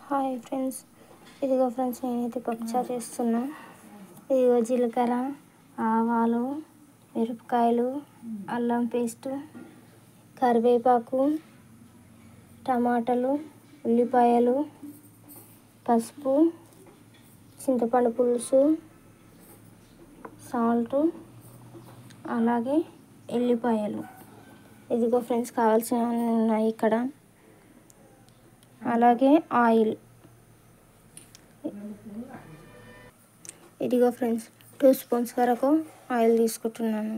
hi friends ఇదిగో friends నేనైతే పప్పుచారు చేస్తున్నా ఇదిగో జీలకర్ర ఆవాలు మిరపకాయలు అల్లం పేస్టు కరివేపాకు టమాటాలు ఉల్లిపాయలు పసుపు చింతపండు పులుసు సాల్ట్ అలాగే ఎల్లిపాయలు ఇదిగో ఫ్రెండ్స్ కావాల్సినవన్నీ ఉన్నాయి ఇక్కడ అలాగే ఆయిల్ ఇదిగో ఫ్రెండ్స్ టూ స్పూన్స్ వరకు ఆయిల్ తీసుకుంటున్నాను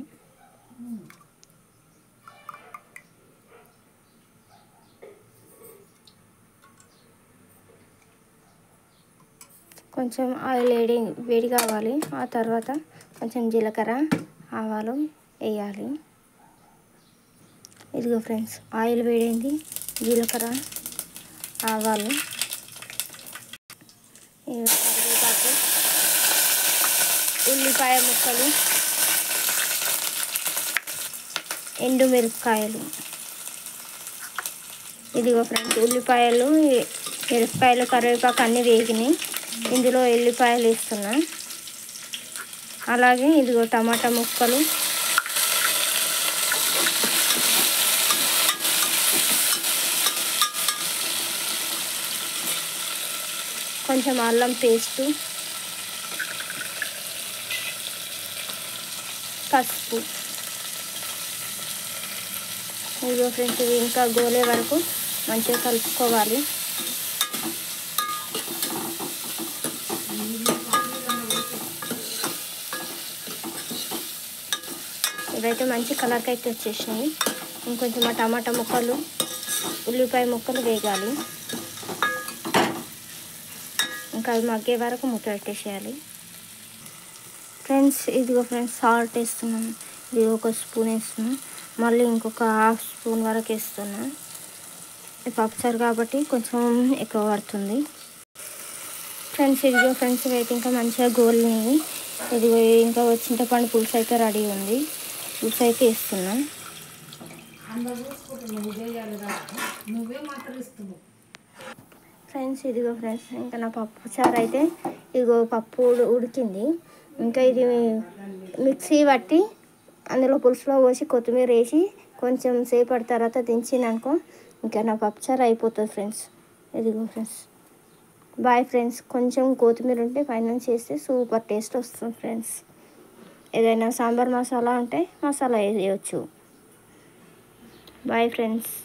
కొంచెం ఆయిల్ వేడి వేడి కావాలి ఆ తర్వాత కొంచెం జీలకర్ర ఆవాలు వేయాలి ఇదిగో ఫ్రెండ్స్ ఆయిల్ వేడైంది జీలకర్ర ఆవాలు ఇవి కరివేపాకు ఉల్లిపాయ ముక్కలు ఎండుమిరపకాయలు ఇదిగో ఫ్రెండ్స్ ఉల్లిపాయలు మిరపకాయలు కరివేపాకు అన్నీ వేగినాయి ఇందులో ఎల్లిపాయలు వేస్తున్నా అలాగే ఇదిగో టమాటా ముక్కలు కొంచెం అల్లం పేస్టు పసుపు ఇదిగో ఫ్రెండ్స్ ఇవి ఇంకా గోలే వరకు మంచిగా కలుపుకోవాలి ఇవైతే మంచి కలర్కి అయితే వచ్చేసినాయి ఇంకొంచెం ఆ టమాటా ముక్కలు ఉల్లిపాయ ముక్కలు వేగాలి ఇంకా అవి మగ్గే వరకు ముద్ద పెట్టేసేయాలి ఫ్రెండ్స్ ఇదిగో ఫ్రెండ్స్ సాల్ట్ వేస్తున్నాను ఇది ఒక స్పూన్ వేస్తున్నాను మళ్ళీ ఇంకొక హాఫ్ స్పూన్ వరకు వేస్తున్నాను పప్పుచారు కాబట్టి కొంచెం ఎక్కువ పడుతుంది ఫ్రెండ్స్ ఇదిగో ఫ్రెండ్స్ ఇవైతే ఇంకా మంచిగా గోలినాయి ఇదిగో ఇంకా చింతపండు పులుసు అయితే రెడీ ఉంది పులుసు అయితే వేస్తున్నా నువ్వే మాత్రం ఇస్తున్నావు ఫ్రెండ్స్ ఇదిగో ఫ్రెండ్స్ ఇంకా నా పప్పు చారు అయితే ఇదిగో పప్పు ఉడి- ఉడికింది ఇంకా ఇది మిక్సీ పట్టి అందులో పులుసులో పోసి కొత్తిమీర వేసి కొంచెం సేపటి తర్వాత దించినానుకో ఇంకా నా పప్పు చారు అయిపోతుంది ఫ్రెండ్స్ ఇదిగో ఫ్రెండ్స్ బాయ్ ఫ్రెండ్స్ కొంచెం కొత్తిమీర ఉంటే పైన చేస్తే సూపర్ టేస్ట్ వస్తుంది ఫ్రెండ్స్ ఏదైనా సాంబార్ మసాలా ఉంటే మసాలా వేయచ్చు బాయ్ ఫ్రెండ్స్